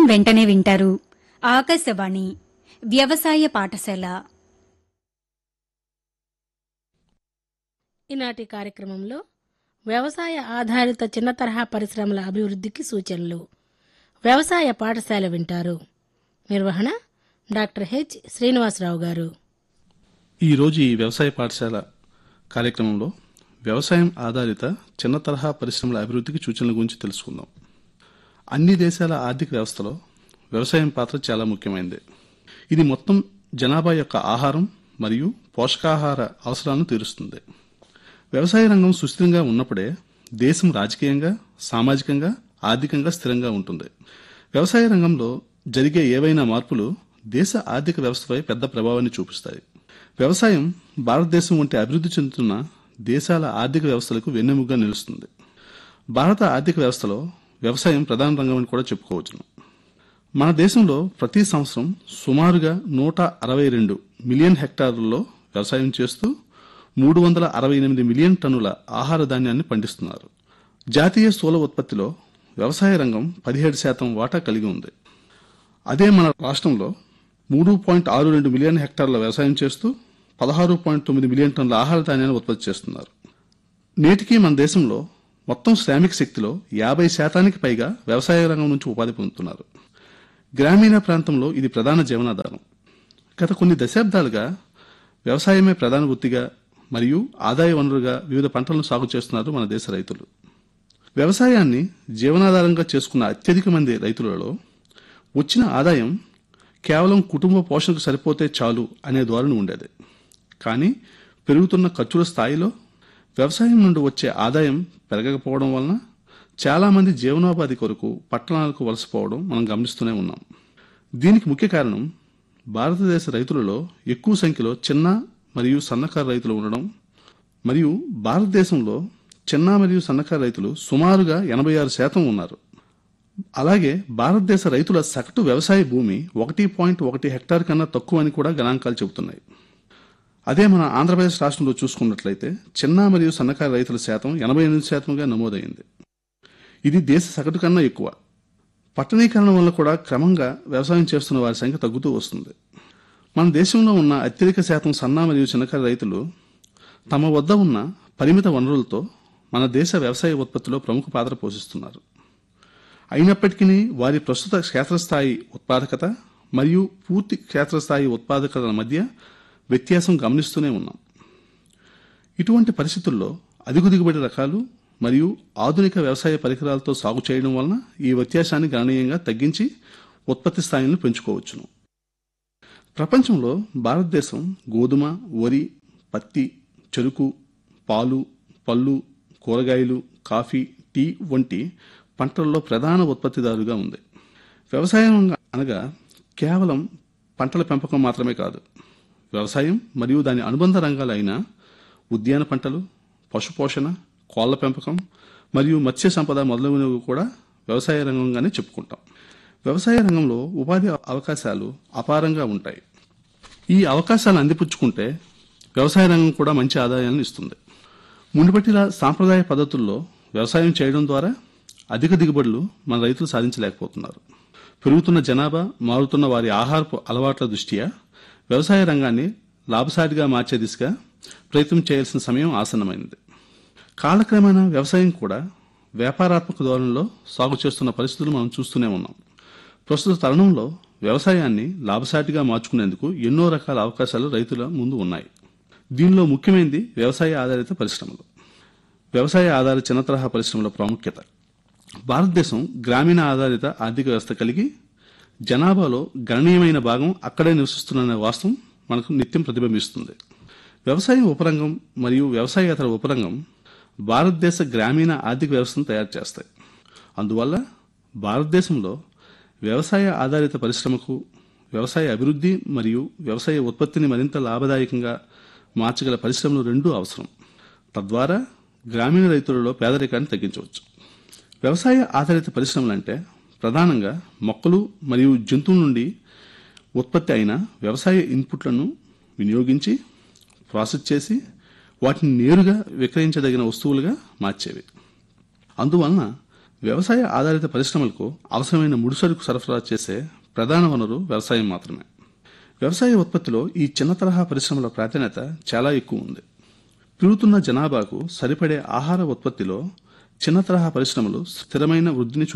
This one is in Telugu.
వెంటనే వింటారు ఆకాశవాణి వ్యవసాయ పాఠశాల ఈనాటి కార్యక్రమంలో వ్యవసాయ ఆధారిత చిన్న తరహా పరిశ్రమల అభివృద్ధికి సూచనలు వ్యవసాయ పాఠశాల వింటారు నిర్వహణ డాక్టర్ హెచ్ శ్రీనివాసరావు గారు ఈరోజు ఈ వ్యవసాయ పాఠశాల కార్యక్రమంలో వ్యవసాయం ఆధారిత చిన్న తరహా పరిశ్రమల అభివృద్ధికి సూచనల గురించి తెలుసుకుందాం అన్ని దేశాల ఆర్థిక వ్యవస్థలో వ్యవసాయం పాత్ర చాలా ముఖ్యమైనది ఇది మొత్తం జనాభా యొక్క ఆహారం మరియు పోషకాహార అవసరాలను తీరుస్తుంది వ్యవసాయ రంగం సుస్థిరంగా ఉన్నప్పుడే దేశం రాజకీయంగా సామాజికంగా ఆర్థికంగా స్థిరంగా ఉంటుంది వ్యవసాయ రంగంలో జరిగే ఏవైనా మార్పులు దేశ ఆర్థిక వ్యవస్థపై పెద్ద ప్రభావాన్ని చూపిస్తాయి వ్యవసాయం భారతదేశం వంటి అభివృద్ధి చెందుతున్న దేశాల ఆర్థిక వ్యవస్థలకు వెన్నెముగ్గా నిలుస్తుంది భారత ఆర్థిక వ్యవస్థలో వ్యవసాయం ప్రధాన రంగం అని కూడా చెప్పుకోవచ్చును మన దేశంలో ప్రతి సంవత్సరం సుమారుగా నూట అరవై రెండు మిలియన్ హెక్టార్లలో వ్యవసాయం చేస్తూ మూడు వందల అరవై ఎనిమిది మిలియన్ టన్నుల ఆహార ధాన్యాన్ని పండిస్తున్నారు జాతీయ స్థూల ఉత్పత్తిలో వ్యవసాయ రంగం పదిహేడు శాతం వాటా కలిగి ఉంది అదే మన రాష్ట్రంలో మూడు పాయింట్ ఆరు రెండు మిలియన్ హెక్టార్ల వ్యవసాయం చేస్తూ పదహారు పాయింట్ తొమ్మిది మిలియన్ టన్నుల ఆహార ధాన్యాన్ని ఉత్పత్తి చేస్తున్నారు నేటికి మన దేశంలో మొత్తం శ్రామిక శక్తిలో యాభై శాతానికి పైగా వ్యవసాయ రంగం నుంచి ఉపాధి పొందుతున్నారు గ్రామీణ ప్రాంతంలో ఇది ప్రధాన జీవనాధారం గత కొన్ని దశాబ్దాలుగా వ్యవసాయమే ప్రధాన వృత్తిగా మరియు ఆదాయ వనరుగా వివిధ పంటలను సాగు చేస్తున్నారు మన దేశ రైతులు వ్యవసాయాన్ని జీవనాధారంగా చేసుకున్న అత్యధిక మంది రైతులలో వచ్చిన ఆదాయం కేవలం కుటుంబ పోషణకు సరిపోతే చాలు అనే ధోరణి ఉండేది కానీ పెరుగుతున్న ఖర్చుల స్థాయిలో వ్యవసాయం నుండి వచ్చే ఆదాయం పెరగకపోవడం వలన చాలామంది జీవనోపాధి కొరకు పట్టణాలకు వలసపోవడం మనం గమనిస్తూనే ఉన్నాం దీనికి ముఖ్య కారణం భారతదేశ రైతులలో ఎక్కువ సంఖ్యలో చిన్న మరియు సన్నకారు రైతులు ఉండడం మరియు భారతదేశంలో చిన్న మరియు సన్నకారు రైతులు సుమారుగా ఎనభై ఆరు శాతం ఉన్నారు అలాగే భారతదేశ రైతుల సగటు వ్యవసాయ భూమి ఒకటి పాయింట్ ఒకటి హెక్టార్ కన్నా తక్కువ అని కూడా గణాంకాలు చెబుతున్నాయి అదే మన ఆంధ్రప్రదేశ్ రాష్ట్రంలో చూసుకున్నట్లయితే చిన్న మరియు సన్నకారు రైతుల శాతం ఎనభై ఎనిమిది శాతంగా నమోదైంది ఇది దేశ సగటు కన్నా ఎక్కువ పట్టణీకరణ వల్ల కూడా క్రమంగా వ్యవసాయం చేస్తున్న వారి సంఖ్య తగ్గుతూ వస్తుంది మన దేశంలో ఉన్న అత్యధిక శాతం సన్న మరియు చిన్నకారు రైతులు తమ వద్ద ఉన్న పరిమిత వనరులతో మన దేశ వ్యవసాయ ఉత్పత్తిలో ప్రముఖ పాత్ర పోషిస్తున్నారు అయినప్పటికీ వారి ప్రస్తుత క్షేత్రస్థాయి ఉత్పాదకత మరియు పూర్తి క్షేత్రస్థాయి ఉత్పాదకతల మధ్య వ్యత్యాసం గమనిస్తూనే ఉన్నాం ఇటువంటి పరిస్థితుల్లో అధిక దిగుబడి రకాలు మరియు ఆధునిక వ్యవసాయ పరికరాలతో సాగు చేయడం వలన ఈ వ్యత్యాసాన్ని గణనీయంగా తగ్గించి ఉత్పత్తి స్థాయిలను పెంచుకోవచ్చును ప్రపంచంలో భారతదేశం గోధుమ వరి పత్తి చెరుకు పాలు పళ్ళు కూరగాయలు కాఫీ టీ వంటి పంటల్లో ప్రధాన ఉత్పత్తిదారుగా ఉంది వ్యవసాయం అనగా కేవలం పంటల పెంపకం మాత్రమే కాదు వ్యవసాయం మరియు దాని అనుబంధ రంగాలు అయిన ఉద్యాన పంటలు పశుపోషణ కోళ్ల పెంపకం మరియు మత్స్య సంపద మొదలైనవి కూడా వ్యవసాయ రంగంగానే చెప్పుకుంటాం వ్యవసాయ రంగంలో ఉపాధి అవకాశాలు అపారంగా ఉంటాయి ఈ అవకాశాలు అందిపుచ్చుకుంటే వ్యవసాయ రంగం కూడా మంచి ఆదాయాలను ఇస్తుంది మునుపటిలా సాంప్రదాయ పద్ధతుల్లో వ్యవసాయం చేయడం ద్వారా అధిక దిగుబడులు మన రైతులు సాధించలేకపోతున్నారు పెరుగుతున్న జనాభా మారుతున్న వారి ఆహారపు అలవాట్ల దృష్ట్యా వ్యవసాయ రంగాన్ని లాభసాటిగా మార్చే దిశగా ప్రయత్నం చేయాల్సిన సమయం ఆసన్నమైంది కాలక్రమేణా వ్యవసాయం కూడా వ్యాపారాత్మక ధోరణిలో సాగు చేస్తున్న పరిస్థితులు మనం చూస్తూనే ఉన్నాం ప్రస్తుత తరుణంలో వ్యవసాయాన్ని లాభసాటిగా మార్చుకునేందుకు ఎన్నో రకాల అవకాశాలు రైతుల ముందు ఉన్నాయి దీనిలో ముఖ్యమైనది వ్యవసాయ ఆధారిత పరిశ్రమలు వ్యవసాయ ఆధారిత చిన్న తరహా పరిశ్రమల ప్రాముఖ్యత భారతదేశం గ్రామీణ ఆధారిత ఆర్థిక వ్యవస్థ కలిగి జనాభాలో గణనీయమైన భాగం అక్కడే నివసిస్తున్న వాస్తవం మనకు నిత్యం ప్రతిబింబిస్తుంది వ్యవసాయం ఉపరంగం మరియు వ్యవసాయేతర ఉపరంగం భారతదేశ గ్రామీణ ఆర్థిక వ్యవస్థను తయారు చేస్తాయి అందువల్ల భారతదేశంలో వ్యవసాయ ఆధారిత పరిశ్రమకు వ్యవసాయ అభివృద్ధి మరియు వ్యవసాయ ఉత్పత్తిని మరింత లాభదాయకంగా మార్చగల పరిశ్రమలు రెండూ అవసరం తద్వారా గ్రామీణ రైతులలో పేదరికాన్ని తగ్గించవచ్చు వ్యవసాయ ఆధారిత పరిశ్రమలంటే ప్రధానంగా మొక్కలు మరియు జంతువుల నుండి ఉత్పత్తి అయిన వ్యవసాయ ఇన్పుట్లను వినియోగించి ప్రాసెస్ చేసి వాటిని నేరుగా విక్రయించదగిన వస్తువులుగా మార్చేవి అందువలన వ్యవసాయ ఆధారిత పరిశ్రమలకు అవసరమైన ముడిసరుకు సరఫరా చేసే ప్రధాన వనరు వ్యవసాయం మాత్రమే వ్యవసాయ ఉత్పత్తిలో ఈ చిన్న తరహా పరిశ్రమల ప్రాధాన్యత చాలా ఎక్కువ ఉంది పెరుగుతున్న జనాభాకు సరిపడే ఆహార ఉత్పత్తిలో చిన్న తరహా పరిశ్రమలు స్థిరమైన వృద్ధిని